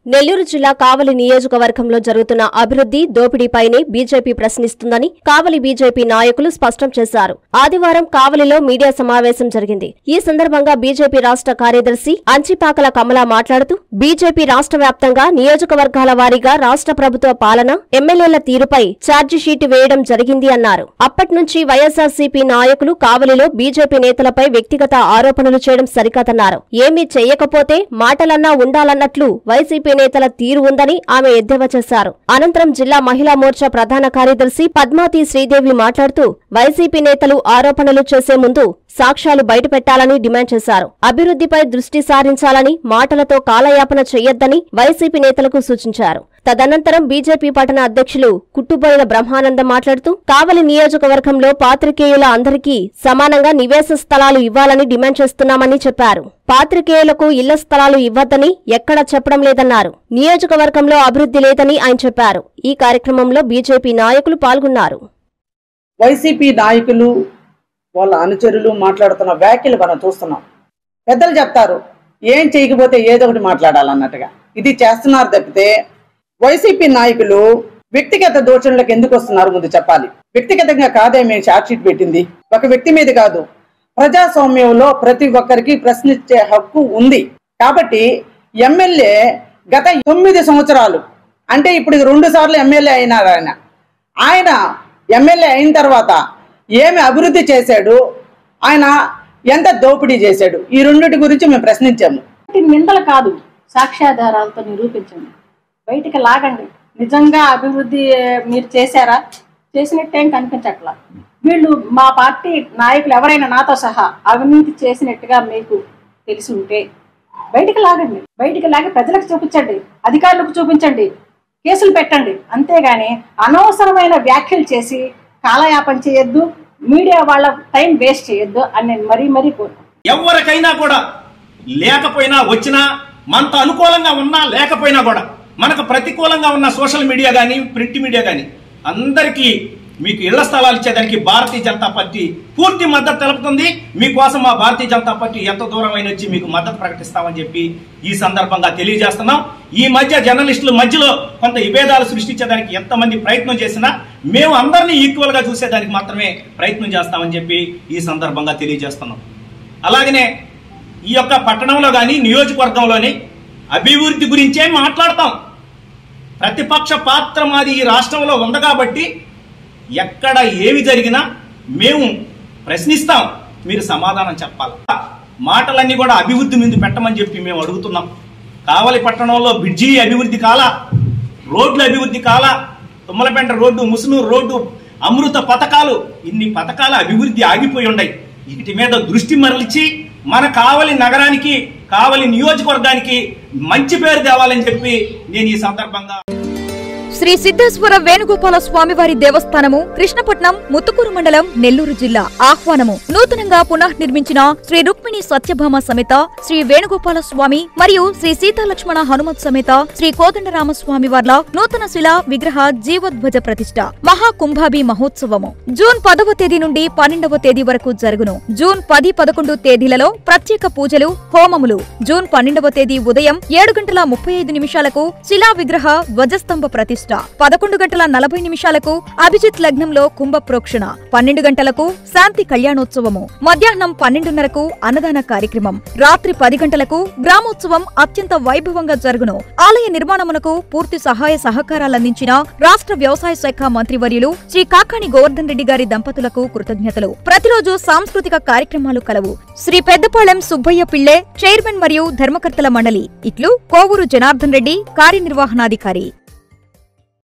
నెల్లూరు జిల్లా కావలి నియోజకవర్గంలో జరుగుతున్న అభివృద్ధి దోపిడీపైనే బీజేపీ ప్రశ్నిస్తుందని కావలి బీజేపీ నాయకులు స్పష్టం చేశారు ఆదివారం కావలిలో మీడియా సమావేశం జరిగింది ఈ సందర్భంగా బీజేపీ రాష్ట్ర కార్యదర్శి అంచిపాకల కమల మాట్లాడుతూ బీజేపీ రాష్ట్ర వ్యాప్తంగా నియోజకవర్గాల వారీగా రాష్ట్ర ప్రభుత్వ పాలన ఎమ్మెల్యేల తీరుపై ఛార్జిషీట్ వేయడం జరిగింది అన్నారు అప్పటి నుంచి వైఎస్ఆర్సీపీ నాయకులు కావలిలో బీజేపీ నేతలపై వ్యక్తిగత ఆరోపణలు చేయడం సరికాదన్నారు ఏమీ చెయ్యకపోతే మాటలన్నా ఉండాలన్నట్లు వైసీపీ నేతల తీరు ఉందని ఆమె ఎద్దేవా చేశారు అనంతరం జిల్లా మహిళా మోర్చా ప్రధాన కార్యదర్శి పద్మావతి శ్రీదేవి మాట్లాడుతూ వైసీపీ నేతలు ఆరోపణలు చేసే ముందు సాక్ష్యాలు బయటపెట్టాలని డిమాండ్ చేశారు అభివృద్ధిపై దృష్టి సారించాలని మాటలతో కాలయాపన చెయ్యొద్దని వైసీపీ నేతలకు సూచించారు తదనంతరం బీజేపీ పట్టణ అధ్యక్షులు కుట్టుబోయిన బ్రహ్మానందం మాట్లాడుతూ కావలి నియోజకవర్గంలో పాత్రికేయుల అందరికీ సమానంగా నివేశ స్థలాలు ఇవ్వాలని డిమాండ్ చేస్తున్నామని చెప్పారు పాత్రికేయులకు ఇళ్ల స్థలాలు ఇవ్వద్దని ఎక్కడా చెప్పడం లేదన్నారు నియోజకవర్గంలో అభివృద్ధి లేదని ఆయన చెప్పారు ఈ కార్యక్రమంలో బీజేపీ నాయకులు పాల్గొన్నారు వైసీపీ నాయకులు వాళ్ళ అనుచరులు మాట్లాడుతున్న వ్యాఖ్యలు మనం చూస్తున్నాం పెద్దలు చెప్తారు ఏం చేయకపోతే ఏదో ఒకటి మాట్లాడాలన్నట్టుగా ఇది చేస్తున్నారు తప్పితే వైసీపీ నాయకులు వ్యక్తిగత దోషణలకు ఎందుకు వస్తున్నారు ముందు చెప్పాలి వ్యక్తిగతంగా కాదే మేము షార్ట్షీట్ పెట్టింది ఒక వ్యక్తి మీద కాదు ప్రజాస్వామ్యంలో ప్రతి ఒక్కరికి ప్రశ్నించే హక్కు ఉంది కాబట్టి ఎమ్మెల్యే గత తొమ్మిది సంవత్సరాలు అంటే ఇప్పుడు రెండు సార్లు ఎమ్మెల్యే అయినారు ఆయన ఆయన ఎమ్మెల్యే అయిన తర్వాత ఏమి అభివృద్ధి చేశాడు ఆయన ఎంత దోపిడీ చేశాడు ఈ రెండింటి గురించి మేము ప్రశ్నించాము వాటి నిందలు కాదు సాక్ష్యాధారాలతో నిరూపించండి బయటికి లాగండి నిజంగా అభివృద్ధి మీరు చేశారా చేసినట్టేం కనిపించట్లా వీళ్ళు మా పార్టీ నాయకులు ఎవరైనా నాతో సహా అవినీతి చేసినట్టుగా మీకు తెలిసి ఉంటే బయటికి లాగండి బయటికి లాగి ప్రజలకు చూపించండి అధికారులకు చూపించండి కేసులు పెట్టండి అంతేగాని అనవసరమైన వ్యాఖ్యలు చేసి కాలయాపన చేయొద్దు మీడియా వాళ్ళ టైం వేస్ట్ చేయొద్దు అని నేను మరీ మరీ కోరుకుంటున్నాను ఎవరికైనా కూడా లేకపోయినా వచ్చినా మనతో అనుకూలంగా ఉన్నా లేకపోయినా కూడా మనకు ప్రతికూలంగా ఉన్న సోషల్ మీడియా కానీ ప్రింట్ మీడియా కానీ అందరికీ మీకు ఇళ్ల స్థలాలు ఇచ్చేదానికి భారతీయ జనతా పార్టీ పూర్తి మద్దతు తెలుపుతుంది మీకోసం మా భారతీయ జనతా పార్టీ ఎంత దూరం అయిన వచ్చి మీకు మద్దతు ప్రకటిస్తామని చెప్పి ఈ సందర్భంగా తెలియజేస్తున్నాం ఈ మధ్య జర్నలిస్టుల మధ్యలో కొంత విభేదాలు సృష్టించేదానికి ఎంతమంది ప్రయత్నం చేసినా మేము అందరినీ ఈక్వల్ గా చూసేదానికి మాత్రమే ప్రయత్నం చేస్తామని చెప్పి ఈ సందర్భంగా తెలియజేస్తున్నాం అలాగనే ఈ యొక్క పట్టణంలో కానీ నియోజకవర్గంలోని అభివృద్ధి గురించే మాట్లాడతాం ప్రతిపక్ష పాత్ర మాది ఈ రాష్ట్రంలో ఉంది కాబట్టి ఎక్కడ ఏమి జరిగినా మేము ప్రశ్నిస్తాం మీరు సమాధానం చెప్పాలి మాటలన్నీ కూడా అభివృద్ధి మీద పెట్టమని చెప్పి మేము అడుగుతున్నాం కావలి పట్టణంలో బ్రిడ్జి అభివృద్ధి కాల రోడ్ల అభివృద్ధి కాల తుమ్మలపేంట రోడ్డు ముసునూరు రోడ్డు అమృత పథకాలు ఇన్ని పథకాల అభివృద్ధి ఆగిపోయి ఉన్నాయి వీటి మీద దృష్టి మరల్చి మన కావలి నగరానికి కావలి నియోజకవర్గానికి మంచి పేరు తేవాలని చెప్పి నేను ఈ సందర్భంగా శ్రీ సిద్ధేశ్వర వేణుగోపాల స్వామివారి దేవస్థానము కృష్ణపట్నం ముత్తుకూరు మండలం నెల్లూరు జిల్లా ఆహ్వానము నూతనంగా పునఃనిర్మించిన శ్రీ రుక్మిణి సత్యభామ సమేత శ్రీ వేణుగోపాల స్వామి మరియు శ్రీ సీతాలక్ష్మణ హనుమత్ సమేత శ్రీ కోదండరామస్వామి వార్ల నూతన శిలా విగ్రహ జీవోద్వజ ప్రతిష్ట మహాకుంభాభి మహోత్సవము జూన్ పదవ తేదీ నుండి పన్నెండవ తేదీ వరకు జరుగును జూన్ పది పదకొండు తేదీలలో ప్రత్యేక పూజలు హోమములు జూన్ పన్నెండవ తేదీ ఉదయం ఏడు గంటల ముప్పై ఐదు నిమిషాలకు శిలా విగ్రహ ధ్వజస్తంభ ప్రతిష్ట పదకొండు గంటల నలభై నిమిషాలకు అభిజిత్ లగ్నంలో కుంభ ప్రోక్షణ పన్నెండు గంటలకు శాంతి కళ్యాణోత్సవము మధ్యాహ్నం పన్నెండున్నరకు అన్నదాన కార్యక్రమం రాత్రి పది గంటలకు గ్రామోత్సవం అత్యంత వైభవంగా జరుగును ఆలయ నిర్మాణమునకు పూర్తి సహాయ సహకారాలందించిన రాష్ట్ర వ్యవసాయ శాఖ మంత్రివర్యులు శ్రీ కాకాణి గోవర్ధన్ రెడ్డి గారి దంపతులకు కృతజ్ఞతలు ప్రతిరోజు సాంస్కృతిక కార్యక్రమాలు కలవు శ్రీ పెద్దపాళెం సుబ్బయ్య పిళ్ళే చైర్మన్ మరియు ధర్మకర్తల మండలి ఇట్లు కోవూరు జనార్దన్ రెడ్డి కార్యనిర్వహణాధికారి